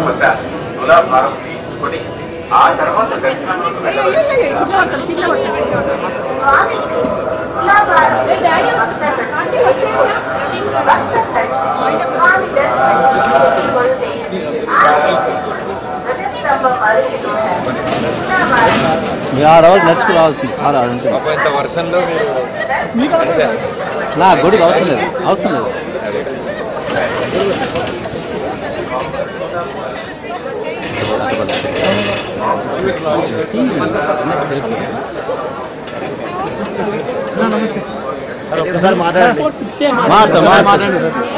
వద్ద తులాభారం తీయించుకొని ఆ తర్వాత దర్శనంలోకి వెళ్ళవచ్చు స్వామికి తులాభారం భక్తులకు స్వామి దర్శనం చేసుకుంటే ఆలయం ధ్వజస్తంభ పరిధిలో తులాభారం ఆడ వరకు నడుచుకు రావాల్సింది ఆడ ఆడంటే పాపం ఇంత వర్షంలో మీరు కలిసారు నా గుడికి అవసరం లేదు అవసరం లేదు మాట్లాడు మాట్లాడు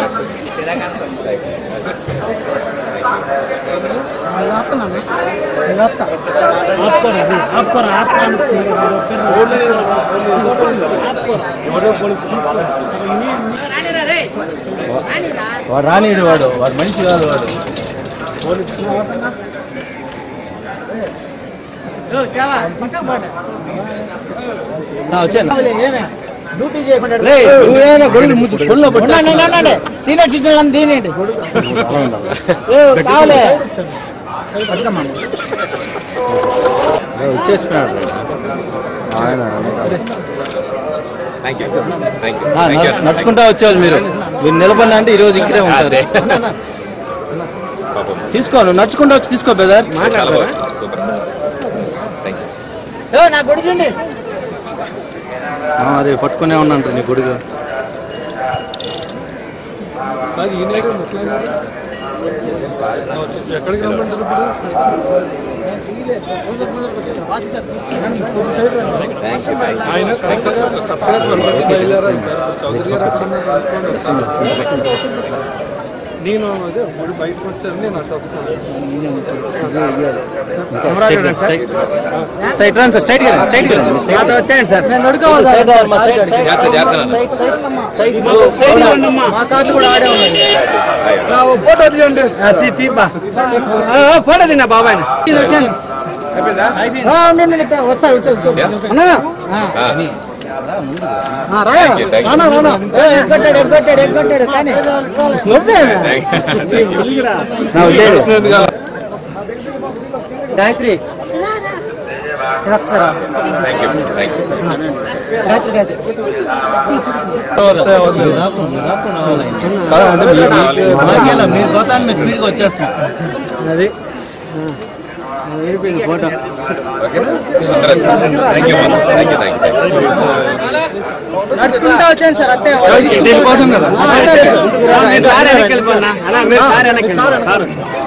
వాడు రానిడు వాడు వాడు మనిషి కాదు వాడు నా వచ్చాను రేయ్, నువ్వేనా గొడుగు ముద్దు పొల్లో పట్టు. సీనియర్ సిటిజన్ దీనండి కావాలే రేయ్, వచ్చేసిపోయాడు రేయ్. ఆయన థ్యాంక్ యూ థ్యాంక్ యూ ఆ, న- నడుచుకుంటా వచ్చేవాళ్ళు మీరు మీరు నిలబడినా అంటే ఈ రోజు ఇక్కడే ఉంటారు పాపం తీసుకో నువ్వు నడుచుకుంటా వచ్చి తీసుకో బెదర్ చాలా బాగుంది సూపర్ థ్యాంక్ యూ నా కొడుకండి అదే పట్టుకునే ఉన్నాను నీ గొడుగు ఎక్కడికి రమ్మంటారు ఇప్పుడు ఆయన కరెక్ట్ సపరేట్ బయలుదేరాలి చౌదరి గారు వచ్చిన నేను అదే గుడి బయటకు వచ్చాను నేను అటు వస్తున్నాను స్ట్రైట్ రండి సార్ స్ట్రైట్ గా రండి, స్ట్రైట్ గా రండి. వచ్చాయండి సార్ నేను నడుకోవాలి జాగ్రత్త జాగ్రత్త నాన్న. మా కార్లు కూడా ఆడే ఉన్నాయి ఫోటో తీయండి ఫోటో తిన్నా బాబాయ్ వచ్చాను వస్తాడు వచ్చాడు అన్నా ఆ, రాయా Thank you, thank you. రానా రానా ఎగ్గొట్టాడు ఎగ్గొట్టాడు ఎగ్గొట్టాడు కానీ నువ్వే గాయత్రి ఇది ఒకసారి thank you thank you Gayatri Gayatri అలాగేలా, మీరు పోతాను మేము స్పీడ్గా వచ్చేస్తాం అది ఫోటో ఓకేనా Sundaram thank you thank you thank you నడుచుకుంటా వచ్చాను సార్ అట్టే వెళ్ళిపోతాం కదా సార్ వెనక్కి వెళ్ళిపోనా అలా మీరు సార్ వెనక్కి వెళ్ళిపోండి. సార్